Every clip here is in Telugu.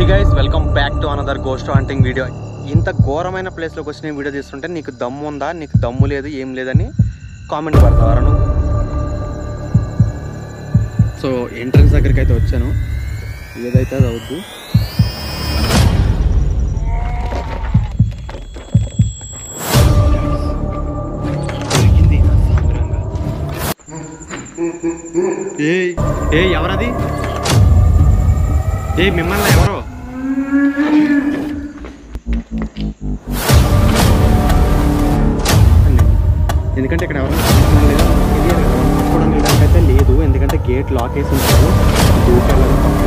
Guys welcome back to another ghost hunting video ఇంత ఘోరమైన ప్లేస్లోకి వచ్చిన వీడియో తీస్తుంటే నీకు దమ్ము ఉందా నీకు దమ్ము లేదు ఏం లేదని కామెంట్ పడతావరా నువ్వు సో ఎంట్రన్స్ దగ్గరికి అయితే వచ్చాను ఏదైతే అది అవుద్ది ఏ ఏ ఎవరది ఏ మిమ్మల్ని ఎవరో ఎందుకంటే ఇక్కడ ఎవరైనా చూడడానికి అయితే లేదు ఎందుకంటే గేట్ లాక్ వేసి ఉంటారు దూకెళ్ళడం తప్పదు.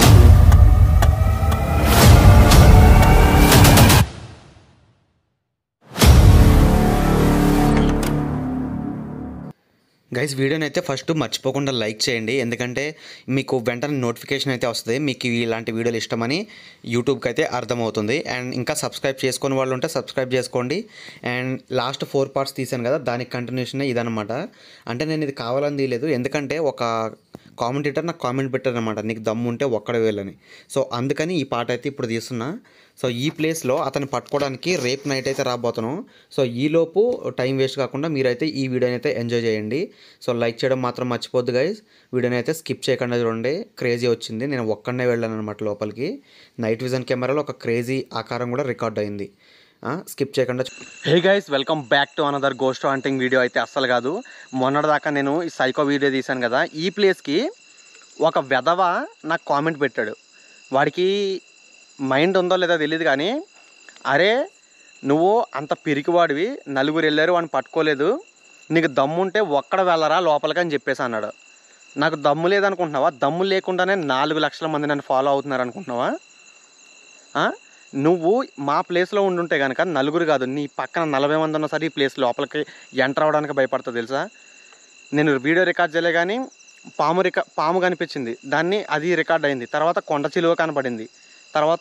గైస్ వీడియోని అయితే ఫస్ట్ మర్చిపోకుండా లైక్ చేయండి ఎందుకంటే మీకు వెంటనే నోటిఫికేషన్ అయితే వస్తుంది మీకు ఇలాంటి వీడియోలు ఇష్టమని యూట్యూబ్కి అయితే అర్థమవుతుంది అండ్ ఇంకా సబ్స్క్రైబ్ చేసుకుని వాళ్ళు ఉంటే సబ్స్క్రైబ్ చేసుకోండి అండ్ లాస్ట్ ఫోర్ పార్ట్స్ తీసాను కదా దానికి కంటిన్యూషన్ ఇదనమాట అంటే నేను ఇది కావాలని తీయలేదు ఎందుకంటే ఒక కామెంటేటర్ నాకు కామెంట్ పెట్టారనమాట నీకు దమ్ము ఉంటే ఒక్కడ వేయాలని సో అందుకని ఈ పాట అయితే ఇప్పుడు తీస్తున్నా సో ఈ ప్లేస్లో అతను పట్టుకోవడానికి రేపు నైట్ అయితే రాబోతున్నాం సో ఈలోపు టైం వేస్ట్ కాకుండా మీరైతే ఈ వీడియోని అయితే ఎంజాయ్ చేయండి సో లైక్ చేయడం మాత్రం మర్చిపోద్దు గైస్ వీడియోని అయితే స్కిప్ చేయకుండా చూడండి క్రేజీ వచ్చింది నేను ఒక్కడనే వెళ్ళాను అనమాట లోపలికి నైట్ విజన్ కెమెరాలో ఒక క్రేజీ ఆకారం కూడా రికార్డ్ అయింది స్కిప్ చేయకుండా hey guys welcome back to another ghost hunting video అయితే అస్సలు కాదు మొన్నటిదాకా నేను ఈ సైకో వీడియో తీశాను కదా ఈ ప్లేస్కి ఒక వెధవ నాకు కామెంట్ పెట్టాడు వాడికి మైండ్ ఉందో లేదో తెలియదు కానీ అరే నువ్వు అంత పిరికివాడివి నలుగురు వెళ్ళారు వాడిని పట్టుకోలేదు నీకు దమ్ముంటే ఒక్కడ వెళ్ళరా లోపలికి అని చెప్పేసి అన్నాడు నాకు దమ్ము లేదనుకుంటున్నావా దమ్ము లేకుండానే నాలుగు లక్షల మంది నన్ను ఫాలో అవుతున్నారు అనుకుంటున్నావా ఆ? నువ్వు మా ప్లేస్లో ఉండుంటే కనుక నలుగురు కాదు నీ పక్కన నలభై మంది ఉన్నా సరే ఈ ప్లేస్ లోపలికి ఎంటర్ అవ్వడానికి భయపడుతుంది తెలుసా నేను వీడియో రికార్డ్ చేయలే కానీ పాము రికా పాము కనిపించింది దాన్ని అది రికార్డ్ అయింది తర్వాత కొండ చిలువ కనపడింది తర్వాత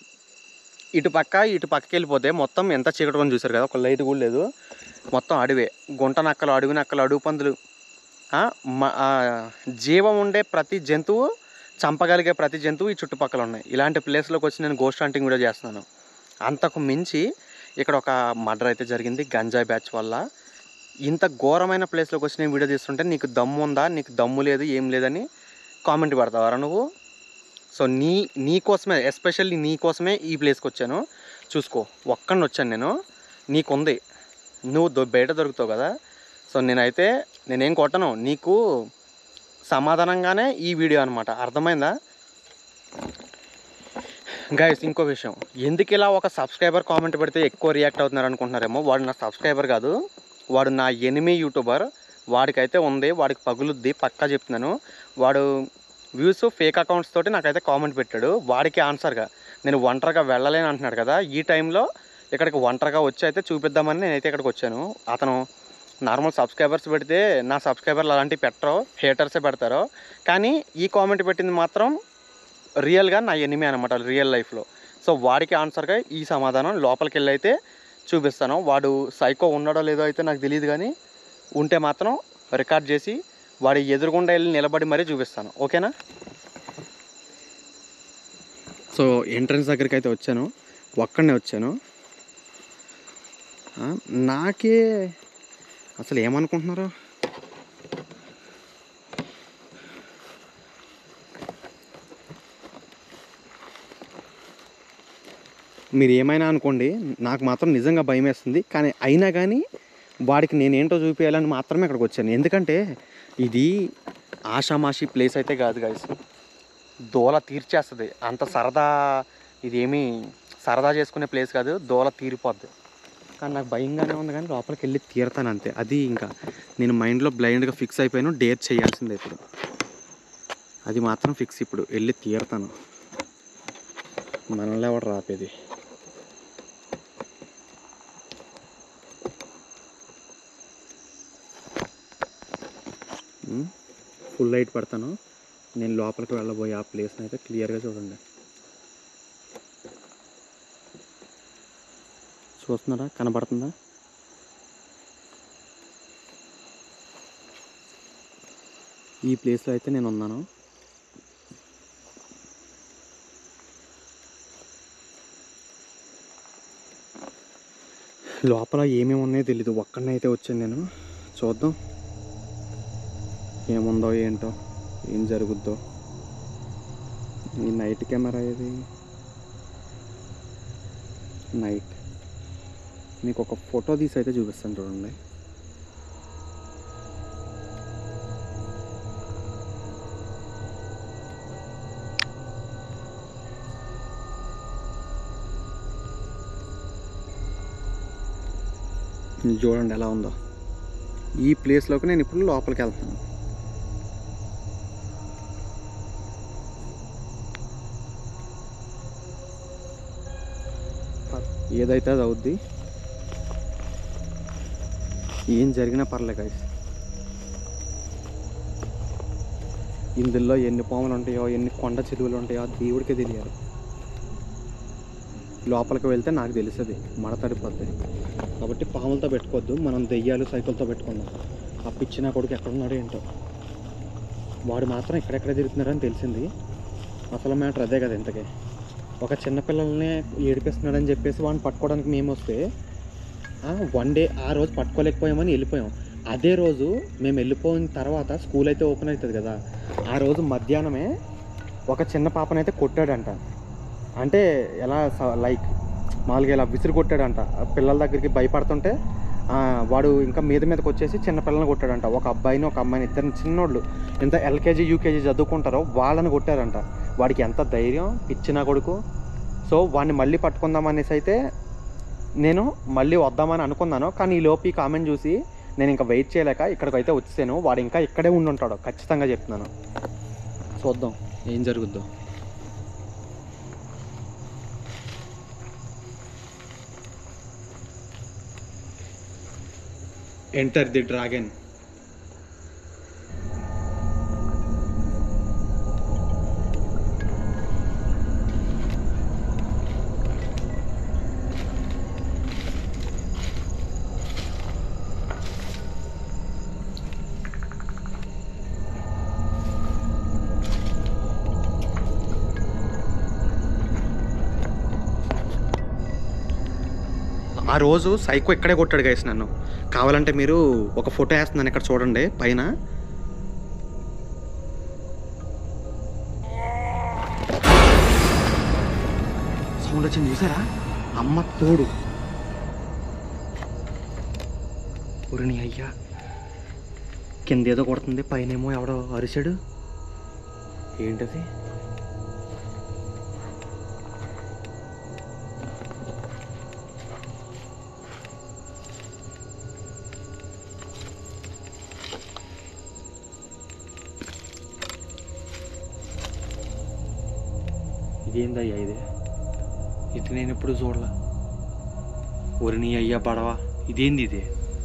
ఇటు పక్క ఇటు పక్కకి వెళ్ళిపోతే మొత్తం ఎంత చీకటి కొని చూశారు కదా ఒక లైట్ కూడా లేదు మొత్తం అడవే గుంట నక్కలు అడవి నక్కలు అడుగు పందులు ఆ, మ- ఆ, జీవం ఉండే ప్రతి జంతువు చంపగలిగే ప్రతి జంతువు ఈ చుట్టుపక్కల ఉన్నాయి ఇలాంటి ప్లేస్లోకి వచ్చి నేను గోస్ట్ హంటింగ్ వీడియో చేస్తున్నాను అంతకు మించి ఇక్కడ ఒక మర్డర్ అయితే జరిగింది గంజాయి బ్యాచ్ వల్ల ఇంత ఘోరమైన ప్లేస్లోకి వచ్చి నేను వీడియో తీస్తుంటే నీకు దమ్ము ఉందా నీకు దమ్ము లేదు ఏం లేదని కామెంట్ పెడతావారా నువ్వు సో నీ నీ కోసమే ఎస్పెషల్లీ నీ కోసమే ఈ ప్లేస్కి వచ్చాను చూసుకో ఒక్కడిని వచ్చాను నేను నీకుంది నువ్వు దొ- బయట దొరుకుతావు కదా సో నేనైతే నేనేం కొట్టను నీకు సమాధానంగానే ఈ వీడియో అనమాట అర్థమైందా గైస్ ఇంకో విషయం ఎందుకు ఇలా ఒక సబ్స్క్రైబర్ కామెంట్ పెడితే ఎక్కువ రియాక్ట్ అవుతున్నారు అనుకుంటున్నారేమో వాడు నా సబ్స్క్రైబర్ కాదు వాడు నా ఎనిమి యూట్యూబర్ వాడికైతే ఉంది వాడికి పగులుద్ది పక్కా చెప్తున్నాను వాడు వ్యూస్ ఫేక్ అకౌంట్స్ తోటి నాకైతే కామెంట్ పెట్టాడు వాడికి ఆన్సర్గా నేను ఒంటరిగా వెళ్ళలేను అంటున్నాడు కదా ఈ టైంలో ఇక్కడికి ఒంటరిగా వచ్చి అయితే చూపిద్దామని నేనైతే ఇక్కడికి వచ్చాను అతను నార్మల్ సబ్స్క్రైబర్స్ పెడితే నా సబ్స్క్రైబర్లు అలాంటివి పెట్టరు హేటర్సే పెడతారు కానీ ఈ కామెంట్ పెట్టింది మాత్రం రియల్గా నా ఎనిమి అనమాట రియల్ లైఫ్లో సో వాడికి ఆన్సర్గా ఈ సమాధానం లోపలికి వెళ్ళి అయితే చూపిస్తాను వాడు సైకో ఉన్నాడో లేదో అయితే నాకు తెలియదు కానీ ఉంటే మాత్రం రికార్డ్ చేసి వాడి ఎదురుగుండా వెళ్ళి నిలబడి మరీ చూపిస్తాను ఓకేనా సో ఎంట్రన్స్ దగ్గరికి అయితే వచ్చాను ఒక్కడనే వచ్చాను ఆ, నాకే అసలు ఏమనుకుంటున్నారు మీరు ఏమైనా అనుకోండి నాకు మాత్రం నిజంగా భయం వేస్తుంది కానీ అయినా కానీ వాడికి నేనేంటో చూపించాలని మాత్రమే ఇక్కడికి వచ్చాను ఎందుకంటే ఇది ఆషామాషి ప్లేస్ అయితే కాదు గాయస్ దోల తీర్చేస్తుంది అంత సరదా ఇదేమీ సరదా చేసుకునే ప్లేస్ కాదు దోల తీరిపోద్ది కానీ నాకు భయంగానే ఉంది కానీ లోపలికి వెళ్ళి తీరతాను అంతే అది ఇంకా నేను మైండ్లో బ్లైండ్గా ఫిక్స్ అయిపోయాను డేర్ చేయాల్సిందే ఇప్పుడు అది మాత్రం ఫిక్స్ ఇప్పుడు వెళ్ళి తీరతాను మనల్ని ఎవడు రాపేది ఫుల్ లైట్ పెడతాను నేను లోపలికి వెళ్ళబోయే ఆ ప్లేస్ని అయితే క్లియర్గా చూడండి చూస్తున్నారా కనబడుతుందా ఈ ప్లేస్లో అయితే నేను ఉన్నాను లోపల ఏమేమి ఉన్నాయో తెలీదు ఒక్కడనైతే వచ్చాను నేను చూద్దాం ఏముందో ఏంటో ఏం జరుగుద్దో ఈ నైట్ కెమెరా ఇది నైట్ మీకు ఒక ఫోటో తీసి అయితే చూపిస్తాను చూడండి ఇది చూడండి ఎలా ఉందో ఈ ప్లేస్లోకి నేను ఇప్పుడు లోపలికి వెళ్తాను ఏదైతే అది అవుద్ది ఏం జరిగినా పర్లే గైస్ ఇందులో ఎన్ని పాములు ఉంటాయో ఎన్ని కొండ చెరువులు ఉంటాయో ఆ దేవుడికే తెలియాలి లోపలికి వెళ్తే నాకు తెలుస్తుంది మడతడిపోద్ది కాబట్టి పాములతో పెట్టుకోవద్దు మనం దెయ్యాలు సైకిల్తో పెట్టుకుందాం ఆ పిచ్చిన కొడుకు ఎక్కడున్నాడో ఏంటో వాడు మాత్రం ఎక్కడెక్కడ తిరుగుతున్నాడని తెలిసింది అసలు మ్యాటర్ అదే కదా ఇంతకే ఒక చిన్నపిల్లల్ని ఏడిపిస్తున్నాడని చెప్పేసి వాడిని పట్టుకోవడానికి మేము వస్తే వన్ డే ఆ రోజు పట్టుకోలేకపోయామని వెళ్ళిపోయాం అదే రోజు మేము వెళ్ళిపోయిన తర్వాత స్కూల్ అయితే ఓపెన్ అవుతుంది కదా ఆ రోజు మధ్యాహ్నమే ఒక చిన్న పాపనైతే కొట్టాడంట అంటే ఎలా లైక్ మామూలుగా ఇలా విసిరి కొట్టాడంట ఆ పిల్లల దగ్గరికి భయపడుతుంటే ఆ, వాడు ఇంకా మీద మీదకి వచ్చేసి చిన్న పిల్లల్ని కొట్టాడంట ఒక అబ్బాయిని ఒక అమ్మాయిని ఇద్దరిని చిన్నోళ్ళు ఎంత ఎల్కేజీ యూకేజీ చదువుకుంటారో వాళ్ళని కొట్టారంట వాడికి ఎంత ధైర్యం ఇచ్చిన కొడుకు సో వాడిని మళ్ళీ పట్టుకుందాం అనేసి అయితే నేను మళ్ళీ వద్దామని అనుకున్నాను కానీ ఈ లోపు ఈ కామెంట్ చూసి నేను ఇంకా వెయిట్ చేయలేక ఇక్కడికి అయితే వచ్చేసాను వాడు ఇంకా ఇక్కడే ఉండి ఉంటాడు ఖచ్చితంగా చెప్తున్నాను చూద్దాం ఏం జరుగుద్దో ఎంటర్ ది డ్రాగన్ ఆ రోజు సైకో ఇక్కడే కొట్టాడు గైస్ నన్ను కావాలంటే మీరు ఒక ఫోటో వేస్తున్నాను ఇక్కడ చూడండి పైన సౌండ్ వచ్చింది చూసారా అమ్మ తోడు ఉరిని అయ్యా కింద ఏదో కొడుతుంది పైన ఏమో ఎవడో అరిచాడు ఏంటది ఇదేందయ్యా ఇది ఇది నేను ఎప్పుడు చూడలా ఒరిని అయ్యా పడవా ఇదేంది ఇది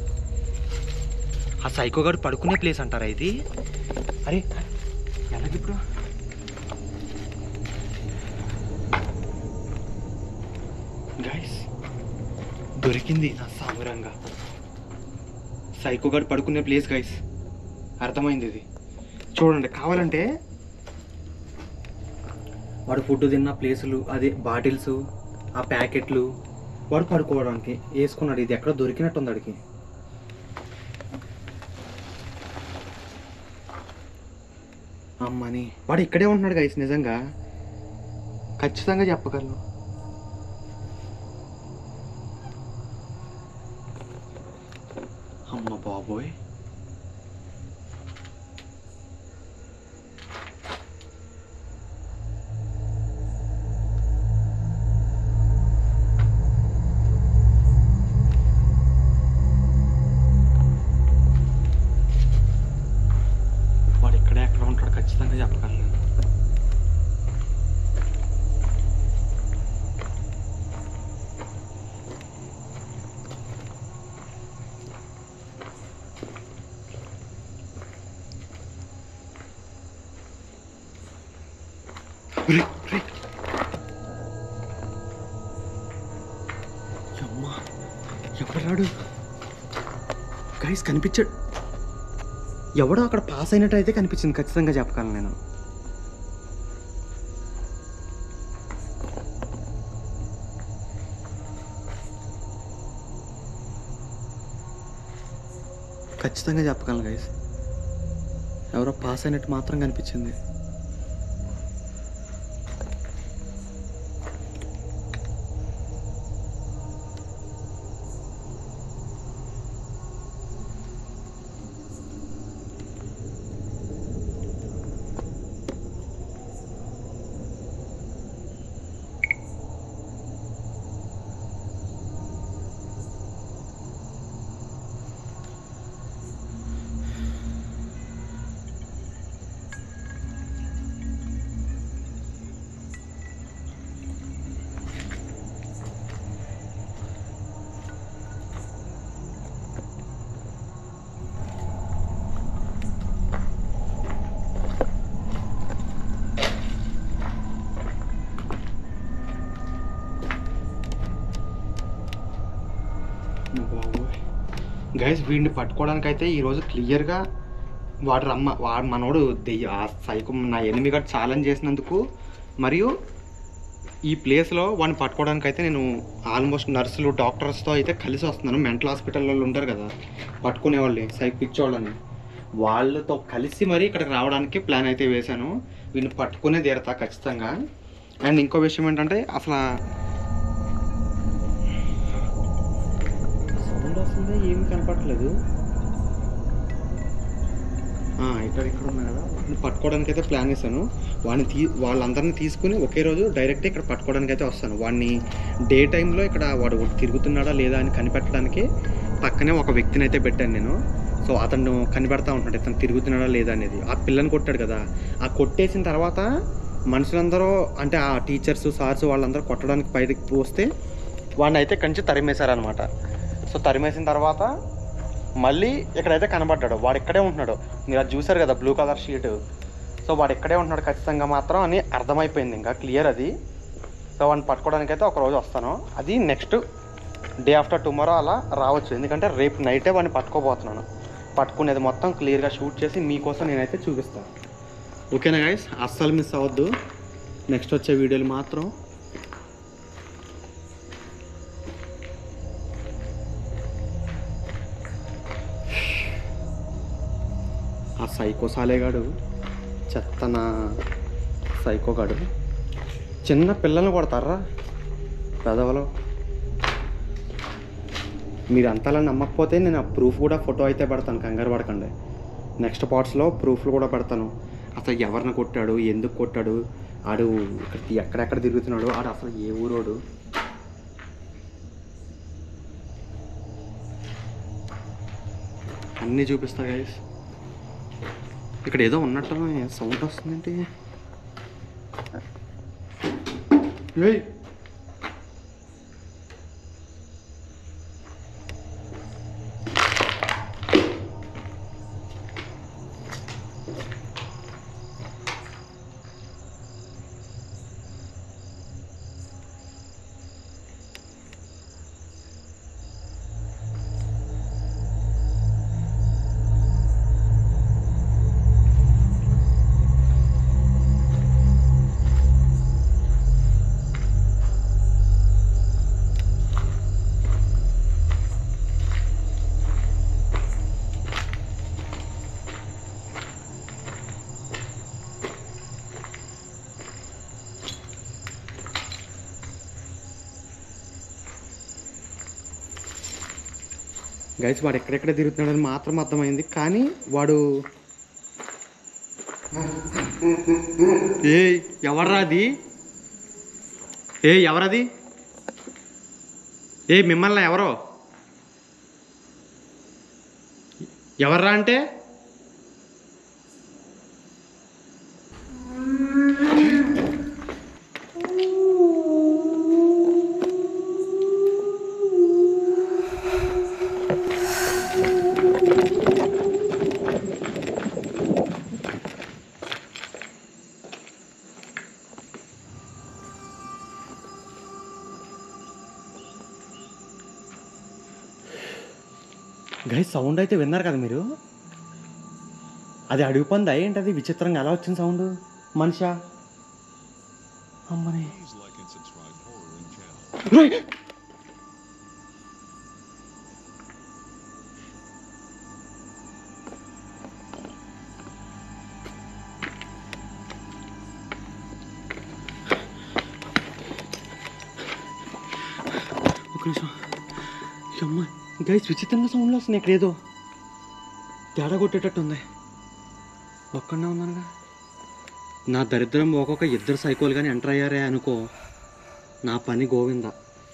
ఆ సైకో గారు పడుకునే ప్లేస్ అంటారా ఇది అరే ఎలాగిప్పుడు గైస్ దొరికింది నా సామరంగా సైకో గారు పడుకునే ప్లేస్ గైస్ అర్థమైంది ఇది చూడండి కావాలంటే వాడు ఫుడ్ తిన్న ప్లేసులు అదే బాటిల్స్ ఆ ప్యాకెట్లు వాడు పడుకోవడానికి వేసుకున్నాడు ఇది ఎక్కడ దొరికినట్టుంది వాడికి అమ్మని వాడు ఇక్కడే ఉంటున్నాడు గైస్ నిజంగా ఖచ్చితంగా చెప్పగలను అమ్మ బాబోయ్ వాడు ఇక్కడే ఎక్కడ ఉంటాడు ఖచ్చితంగా చెప్పగలను రే, రే. అమ్మా ఎవరాడు గైస్ కనిపించాడు ఎవడో అక్కడ పాస్ అయినట్టు అయితే కనిపించింది ఖచ్చితంగా చెప్పగలను నేను ఖచ్చితంగా చెప్పగలను గైస్ ఎవరో పాస్ అయినట్టు మాత్రం కనిపించింది గైస్ వీడిని పట్టుకోవడానికి అయితే ఈరోజు క్లియర్గా వాడు రమ్మ వాడు మనోడు దెయ్య ఆ సైకో నా ఎనిమి గడ్ ఛాలెంజ్ చేసినందుకు మరియు ఈ ప్లేస్లో వాడిని పట్టుకోవడానికి అయితే నేను ఆల్మోస్ట్ నర్సులు డాక్టర్స్తో అయితే కలిసి వస్తున్నాను మెంటల్ హాస్పిటల్లో ఉంటారు కదా పట్టుకునే వాళ్ళని సైక్ పిచ్చోళ్ళని వాళ్ళతో కలిసి మరీ ఇక్కడికి రావడానికి ప్లాన్ అయితే వేశాను వీడిని పట్టుకునే తీరతా ఖచ్చితంగా అండ్ ఇంకో విషయం ఏంటంటే అసలు సౌండ్ వస్తుందా ఏమి కనపడట్లేదు ఆ, ఇక్కడ ఇక్కడ ఉన్నాయి కదా వాటిని పట్టుకోవడానికి అయితే ప్లాన్ చేశాను వాడిని తీ వాళ్ళందరినీ తీసుకుని ఒకే రోజు డైరెక్ట్ ఇక్కడ పట్టుకోవడానికి అయితే వస్తాను వాడిని డే టైంలో ఇక్కడ వాడు తిరుగుతున్నాడా లేదా అని కనిపెట్టడానికి పక్కనే ఒక వ్యక్తిని అయితే పెట్టాను నేను సో అతను కనిపెడతా ఉంటున్నాడు ఇతను తిరుగుతున్నాడా లేదా అనేది ఆ పిల్లని కొట్టాడు కదా ఆ కొట్టేసిన తర్వాత మనుషులందరూ అంటే ఆ టీచర్స్ సార్స్ వాళ్ళందరూ కొట్టడానికి బయటకు పోస్తే వాడిని అయితే కంచి తరిమేశారనమాట సో తరిమేసిన తర్వాత మళ్ళీ ఇక్కడైతే కనబడ్డాడు వాడు ఇక్కడే ఉంటున్నాడు మీరు అది చూసారు కదా బ్లూ కలర్ షీట్ సో వాడు ఇక్కడే ఉంటున్నాడు ఖచ్చితంగా మాత్రం అని అర్థమైపోయింది ఇంకా క్లియర్ అది సో వాడిని పట్టుకోవడానికి అయితే ఒక రోజు వస్తాను అది నెక్స్ట్ డే ఆఫ్టర్ టుమారో అలా రావచ్చు ఎందుకంటే రేపు నైటే వాడిని పట్టుకోబోతున్నాను పట్టుకునేది మొత్తం క్లియర్గా షూట్ చేసి మీకోసం నేనైతే చూపిస్తాను ఓకేనా గైస్ అస్సలు మిస్ అవ్వద్దు నెక్స్ట్ వచ్చే వీడియోలు మాత్రం ఆ సైకో సాలేగాడు చెత్తన సైకోగాడు చిన్న పిల్లల్ని కొడతారా పెదవలో మీరు అంతలా నమ్మకపోతే నేను ఆ ప్రూఫ్ కూడా ఫోటో అయితే పెడతాను కంగారు పడకండి నెక్స్ట్ పార్ట్స్లో ప్రూఫ్లు కూడా పెడతాను అసలు ఎవరిని కొట్టాడు ఎందుకు కొట్టాడు ఆడు ఇక్కడ- ఎక్కడెక్కడ తిరుగుతున్నాడు ఆడు అసలు ఏ ఊరోడు అన్నీ చూపిస్తా గైస్ ఇక్కడ ఏదో ఉన్నట్టు సౌండ్ వస్తుందంటే ఏయ్ గైస్ వాడు ఎక్కడెక్కడ తిరుగుతున్నాడని మాత్రం అర్థమైంది కానీ వాడు ఏ ఎవర్రా అది ఏ ఎవరది ఏ మిమ్మల్ని ఎవరో ఎవర్రా అంటే గైస్ సౌండ్ అయితే విన్నారు కదా మీరు అది అడుగు పంది ఏంటది విచిత్రంగా ఎలా వచ్చింది సౌండ్ మనిషా అమ్మని Please like and subscribe Horror and Channel. ఒక్క నిమిషం అమ్మ గైస్ విచిత్రంగా సౌండ్లు వస్తున్నాయి ఇక్కడ ఏదో తేడా కొట్టేటట్టు ఉంది ఒక్కడనే ఉన్నానుగా నా దరిద్రం ఒక్కొక్క ఇద్దరు సైకోలు కానీ ఎంటర్ అయ్యారే అనుకో నా పని గోవింద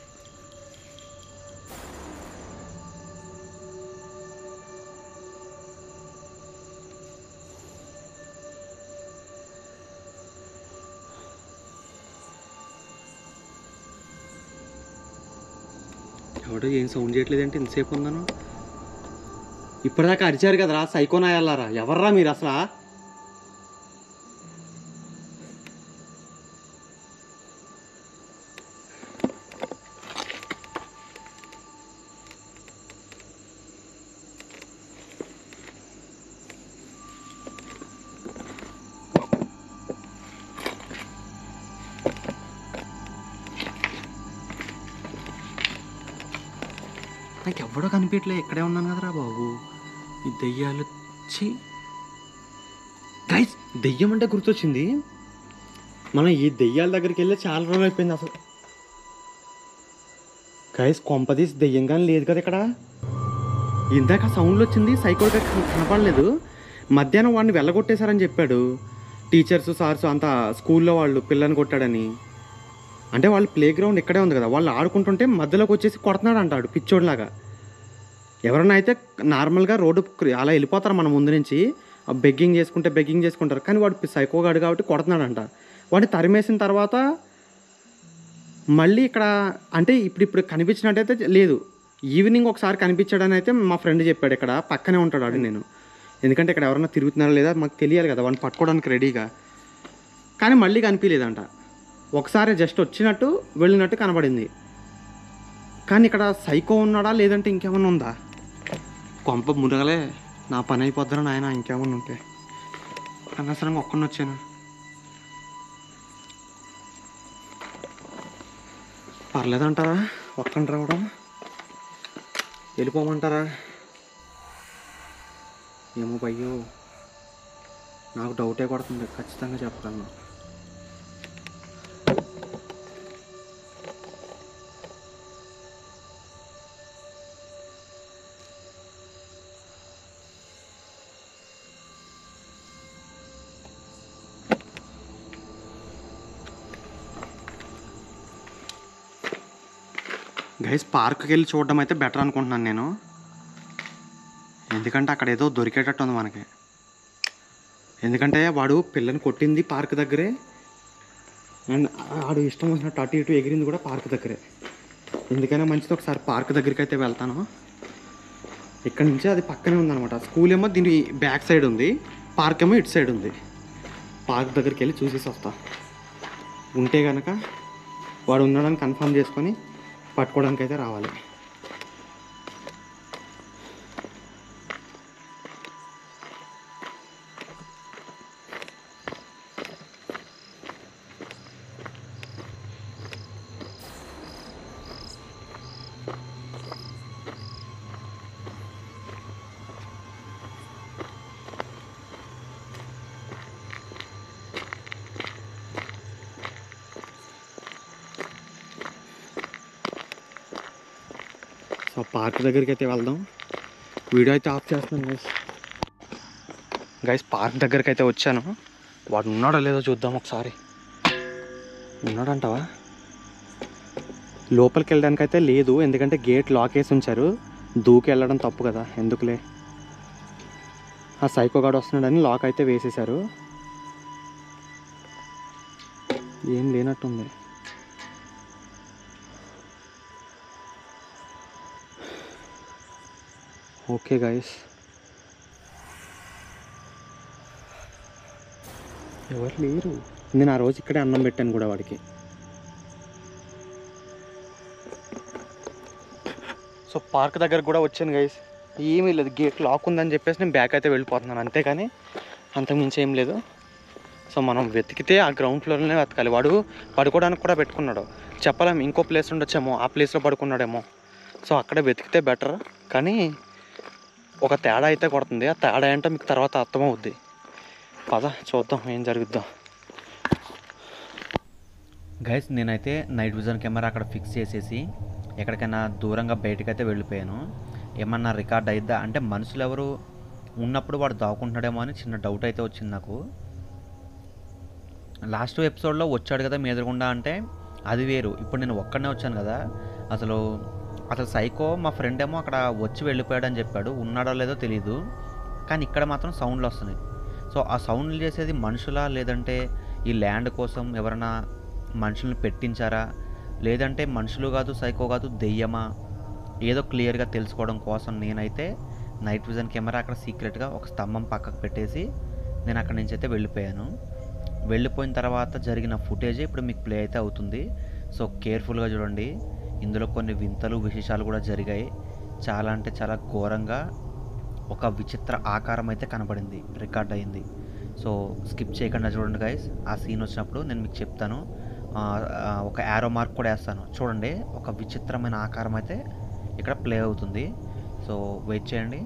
ఎవడో ఏం సౌండ్ చేయట్లేదంటే ఇంతసేపు ఉందను ఇప్పటిదాకా అరిచారు కదరా సైకోనా వెళ్ళారా ఎవర్రా మీరు అసలు నాకు ఎవడో కనిపించలే ఇక్కడే ఉన్నాను కదరా బాబు ఈ దెయ్యాలు చి గైస్ దెయ్యం అంటే గుర్తొచ్చింది మనం ఈ దెయ్యాల దగ్గరికి వెళ్ళి చాలా రోజులు అయిపోయింది అసలు గైస్ కొంపదీసి దెయ్యం కానీ లేదు కదా ఇక్కడ ఇందాక సౌండ్లు వచ్చింది సైకోల్ కనపడలేదు మధ్యాహ్నం వాడిని వెళ్ళగొట్టేశారని చెప్పాడు టీచర్స్ సార్స్ అంతా స్కూల్లో వాళ్ళు పిల్లని కొట్టాడని అంటే వాళ్ళు ప్లే గ్రౌండ్ ఇక్కడే ఉంది కదా వాళ్ళు ఆడుకుంటుంటే మధ్యలోకి వచ్చేసి కొడుతున్నాడు అంటాడు పిచ్చోడ్లాగా ఎవరైనా అయితే నార్మల్గా రోడ్డు క్రి- అలా వెళ్ళిపోతారు మన ముందు నుంచి బెగ్గింగ్ చేసుకుంటే బెగ్గింగ్ చేసుకుంటారు కానీ వాడు సైకోగాడు కాబట్టి కొడుతున్నాడంట వాడిని తరిమేసిన తర్వాత మళ్ళీ ఇక్కడ అంటే ఇప్పుడు ఇప్పుడు కనిపించినట్టయితే లేదు ఈవినింగ్ ఒకసారి కనిపించాడని అయితే మా ఫ్రెండ్ చెప్పాడు ఇక్కడ పక్కనే ఉంటాడు ఆడు నేను ఎందుకంటే ఇక్కడ ఎవరైనా తిరుగుతున్నారా లేదా మాకు తెలియాలి కదా వాడిని పట్టుకోవడానికి రెడీగా కానీ మళ్ళీ కనిపించలేదంట ఒకసారి జస్ట్ వచ్చినట్టు వెళ్ళినట్టు కనబడింది కానీ ఇక్కడ సైకో ఉన్నాడా లేదంటే ఇంకేమన్నా ఉందా కొంప మునగలే నా పని అయిపోద్దని నాయన ఇంకేమన్నా ఉంటే అనవసరంగా ఒక్కడిని వచ్చాను పర్లేదంటారా ఒక్కని రావడం వెళ్ళిపోమంటారా ఏమో భయ్యో నాకు డౌటే కొడుతుంది ఖచ్చితంగా చెప్పగలను గైస్ పార్క్కి వెళ్ళి చూడడం అయితే బెటర్ అనుకుంటున్నాను నేను ఎందుకంటే అక్కడ ఏదో దొరికేటట్టు ఉంది మనకి ఎందుకంటే వాడు పిల్లని కొట్టింది పార్క్ దగ్గరే అండ్ ఆడు ఇష్టం వచ్చినట్టు అటు ఇటు ఎగిరింది కూడా పార్క్ దగ్గరే ఎందుకైనా మంచిది ఒకసారి పార్క్ దగ్గరికి అయితే వెళ్తాను ఇక్కడ నుంచి అది పక్కనే ఉందన్నమాట స్కూల్ ఏమో దీని బ్యాక్ సైడ్ ఉంది పార్క్ ఏమో ఇటు సైడ్ ఉంది పార్క్ దగ్గరికి వెళ్ళి చూసేసి వస్తా ఉంటే కనుక వాడు ఉన్నాడని కన్ఫర్మ్ చేసుకొని పట్టుకోవడానికి అయితే రావాలి సో పార్క్ దగ్గరికి అయితే వెళ్దాం వీడియో అయితే ఆఫ్ చేస్తున్నాను గైస్ గైస్ పార్క్ దగ్గరికి అయితే వచ్చాను వాడు ఉన్నాడో లేదో చూద్దాం ఒకసారి ఉన్నాడంటావా లోపలికి వెళ్ళడానికి అయితే లేదు ఎందుకంటే గేట్ లాక్ వేసి ఉంచారు దూకి వెళ్ళడం తప్పు కదా ఎందుకులే ఆ సైకో గాడు వస్తున్నాడని లాక్ అయితే వేసేశారు ఏం లేనట్టుంది ఓకే గైస్ ఎవరు లేరు నేను ఆ రోజు ఇక్కడే అన్నం పెట్టాను కూడా వాడికి సో పార్క్ దగ్గర కూడా వచ్చాను గైస్ ఏమీ లేదు గేట్ లాక్ ఉందని చెప్పేసి నేను బ్యాక్ అయితే వెళ్ళిపోతున్నాను అంతేకాని అంతకుమించి ఏం లేదు సో మనం వెతికితే ఆ గ్రౌండ్ ఫ్లోర్లోనే వెతకాలి వాడు పడుకోవడానికి కూడా పెట్టుకున్నాడు చెప్పలేము ఇంకో ప్లేస్ ఉండొచ్చేమో ఆ ప్లేస్లో పడుకున్నాడేమో సో అక్కడే వెతికితే బెటర్ కానీ ఒక తేడా అయితే కొడుతుంది ఆ తేడా ఏంటో మీకు తర్వాత అర్థమవుద్ది పద చూద్దాం ఏం జరుగుద్దాం గైస్ నేనైతే నైట్ విజన్ కెమెరా అక్కడ ఫిక్స్ చేసేసి ఎక్కడికైనా దూరంగా బయటకైతే వెళ్ళిపోయాను ఏమన్నా రికార్డ్ అయిద్దా అంటే మనుషులు ఎవరు ఉన్నప్పుడు వాడు దాక్కుంటున్నాడేమో అని చిన్న డౌట్ అయితే వచ్చింది నాకు లాస్ట్ ఎపిసోడ్లో వచ్చాడు కదా మీ ఎదురుగుండా అంటే అది వేరు ఇప్పుడు నేను ఒక్కడనే వచ్చాను కదా అసలు అసలు సైకో మా ఫ్రెండ్ ఏమో అక్కడ వచ్చి వెళ్ళిపోయాడు అని చెప్పాడు ఉన్నాడో లేదో తెలియదు కానీ ఇక్కడ మాత్రం సౌండ్లు వస్తున్నాయి సో ఆ సౌండ్లు చేసేది మనుషులా లేదంటే ఈ ల్యాండ్ కోసం ఎవరైనా మనుషుల్ని పెట్టించారా లేదంటే మనుషులు కాదు సైకో కాదు దెయ్యమా ఏదో క్లియర్గా తెలుసుకోవడం కోసం నేనైతే నైట్ విజన్ కెమెరా అక్కడ సీక్రెట్గా ఒక స్తంభం పక్కకు పెట్టేసి నేను అక్కడి నుంచి అయితే వెళ్ళిపోయాను వెళ్ళిపోయిన తర్వాత జరిగిన ఫుటేజ్ ఇప్పుడు మీకు ప్లే అయితే అవుతుంది సో కేర్ఫుల్గా చూడండి ఇందులో కొన్ని వింతలు విశేషాలు కూడా జరిగాయి చాలా అంటే చాలా ఘోరంగా ఒక విచిత్ర ఆకారం అయితే కనబడింది రికార్డ్ అయింది సో స్కిప్ చేయకుండా చూడండి గైస్ ఆ సీన్ వచ్చినప్పుడు నేను మీకు చెప్తాను ఆ, ఆ, ఒక యారో మార్క్ కూడా వేస్తాను చూడండి ఒక విచిత్రమైన ఆకారం అయితే ఇక్కడ ప్లే అవుతుంది సో వెయిట్ చేయండి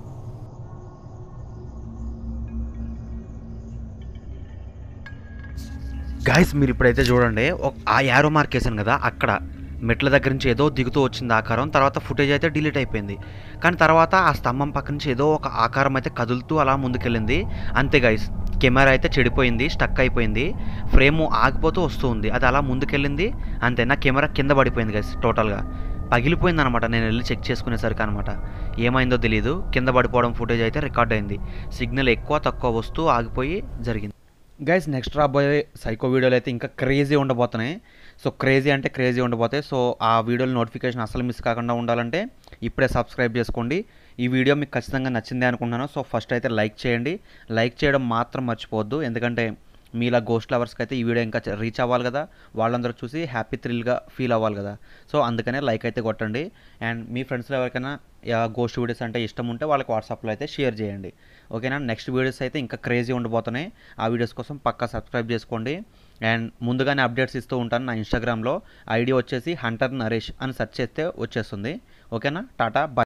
గాయస్ మీరు ఇప్పుడైతే చూడండి ఒక- ఆ యారో మార్క్ వేసాను కదా అక్కడ మెట్ల దగ్గర నుంచి ఏదో దిగుతూ వచ్చింది ఆకారం తర్వాత ఫుటేజ్ అయితే డిలీట్ అయిపోయింది కానీ తర్వాత ఆ స్తంభం పక్క నుంచి ఏదో ఒక ఆకారం అయితే కదులుతూ అలా ముందుకెళ్ళింది అంతే గైస్ కెమెరా అయితే చెడిపోయింది స్టక్ అయిపోయింది ఫ్రేమ్ ఆగిపోతూ వస్తూ ఉంది అది అలా ముందుకెళ్ళింది అంతే నా కెమెరా కింద పడిపోయింది గైస్ టోటల్గా పగిలిపోయింది అనమాట నేను వెళ్ళి చెక్ చేసుకునేసరికి అనమాట ఏమైందో తెలియదు కింద పడిపోవడం ఫుటేజ్ అయితే రికార్డ్ అయింది సిగ్నల్ ఎక్కువ తక్కువ వస్తూ ఆగిపోయి జరిగింది గైస్ నెక్స్ట్ రాబోయే సైకో వీడియోలు అయితే ఇంకా క్రేజీ ఉండబోతున్నాయి సో క్రేజీ అంటే క్రేజీ ఉండబోతాయి సో ఆ వీడియోల నోటిఫికేషన్ అసలు మిస్ కాకుండా ఉండాలంటే ఇప్పుడే సబ్స్క్రైబ్ చేసుకోండి ఈ వీడియో మీకు ఖచ్చితంగా నచ్చింది అనుకుంటున్నాను సో ఫస్ట్ అయితే లైక్ చేయండి లైక్ చేయడం మాత్రం మర్చిపోవద్దు ఎందుకంటే మీలా గోస్ట్ లవర్స్కి అయితే ఈ వీడియో ఇంకా రీచ్ అవ్వాలి కదా వాళ్ళందరూ చూసి హ్యాపీ థ్రిల్గా ఫీల్ అవ్వాలి కదా సో అందుకనే లైక్ అయితే కొట్టండి అండ్ మీ ఫ్రెండ్స్లో ఎవరికైనా గోస్ట్ వీడియోస్ అంటే ఇష్టం ఉంటే వాళ్ళకి వాట్సాప్లో అయితే షేర్ చేయండి ఓకేనా నెక్స్ట్ వీడియోస్ అయితే ఇంకా క్రేజీ ఉండబోతున్నాయి ఆ వీడియోస్ కోసం పక్కా సబ్స్క్రైబ్ చేసుకోండి అండ్ ముందుగానే అప్డేట్స్ ఇస్తూ ఉంటాను నా ఇన్స్టాగ్రామ్లో ఐడి వచ్చేసి హంటర్ నరేష్ అని సెర్చ్ చేస్తే వచ్చేస్తుంది ఓకేనా టాటా బై